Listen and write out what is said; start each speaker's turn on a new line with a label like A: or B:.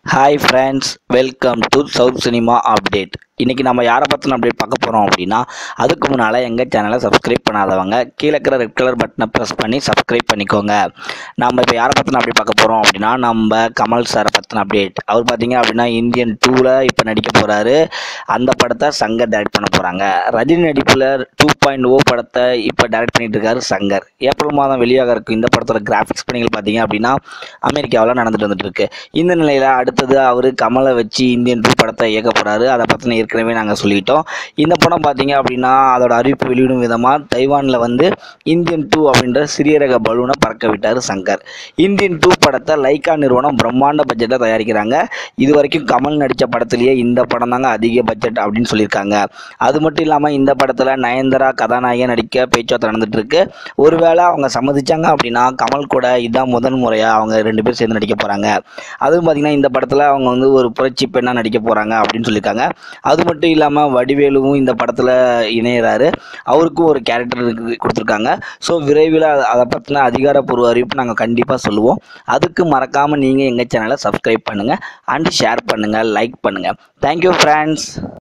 A: hi friends welcome to south cinema update இன்றைக்கி நம்ம யாரை பற்றின அப்டேட் பார்க்க போகிறோம் அப்படின்னா அதுக்கு முன்னால் எங்கள் சேனலை சப்ஸ்கிரைப் பண்ணாதவங்க கீழே இருக்கிற ரெட் கலர் பட்டனை ப்ரெஸ் பண்ணி சப்ஸ்கிரைப் பண்ணிக்கோங்க நம்ம இப்போ யாரை பற்றின அப்டேட் பார்க்க போகிறோம் அப்படின்னா நம்ம கமல் சாரை பற்றின அப்டேட் அவர் பார்த்தீங்க அப்படின்னா இந்தியன் டூவில் இப்போ நடிக்க போகிறாரு அந்த படத்தை சங்கர் டைரக்ட் பண்ண போகிறாங்க ரஜினி நடிப்பில் டூ பாயிண்ட் ஓ படத்தை இப்போ டைரக்ட் பண்ணிட்டு இருக்காரு சங்கர் ஏப்ரல் மாதம் வெளியாக இருக்கும் இந்த படத்தோட கிராஃபிக்ஸ் பணிகள் பார்த்தீங்க அப்படின்னா அமெரிக்காவில் நடந்துட்டு வந்துட்டு இருக்கு இந்த நிலையில் அடுத்தது அவர் கமலை வச்சு இந்தியன் டூ படத்தை இயக்க போகிறாரு அதை பற்றின ஏற்கனவே நாங்கள் சொல்லிட்டோம் இந்த படம் பார்த்தீங்க அப்படின்னா அதோட அறிவிப்பு வெளியிடும் விதமாக தைவானில் வந்து இந்தியன் டூ அப்படின்ற சிறிய ரக பலூனை பறக்க விட்டார் சங்கர் இந்தியன் டூ படத்தை லைக்கா நிறுவனம் பிரம்மாண்ட பட்ஜெட்டில் தயாரிக்கிறாங்க இது வரைக்கும் கமல் நடித்த படத்துலேயே இந்த படம் தாங்க அதிக பட்ஜெட் அப்படின்னு சொல்லியிருக்காங்க அது மட்டும் இல்லாமல் இந்த படத்தில் நயன்தாரா கதாநாயகன் நடிக்க பேச்சுவார்த்தை நடந்துட்டு இருக்கு ஒருவேளை அவங்க சம்மதிச்சாங்க அப்படின்னா கமல் கூட இதான் முதன் முறையாக அவங்க ரெண்டு பேரும் சேர்ந்து நடிக்க போகிறாங்க அதுவும் பார்த்திங்கன்னா இந்த படத்தில் அவங்க வந்து ஒரு புரட்சி பெண்ணாக நடிக்க போகிறாங்க அப்படின்னு சொல்லியிருக்காங்க அது மட்டும் இல்லாமல் வடிவேலுவும் இந்த படத்தில் இணையிறாரு அவருக்கும் ஒரு கேரக்டர் கொடுத்துருக்காங்க ஸோ விரைவில் அ- அதை பற்றின அதிகாரப்பூர்வ அறிவிப்பு நாங்கள் கண்டிப்பாக சொல்லுவோம் அதுக்கு மறக்காமல் நீங்கள் எங்கள் சேனலை சப்ஸ்கிரைப் பண்ணுங்கள் அண்ட் ஷேர் பண்ணுங்கள் லைக் பண்ணுங்கள் தேங்க்யூ ஃப்ரெண்ட்ஸ்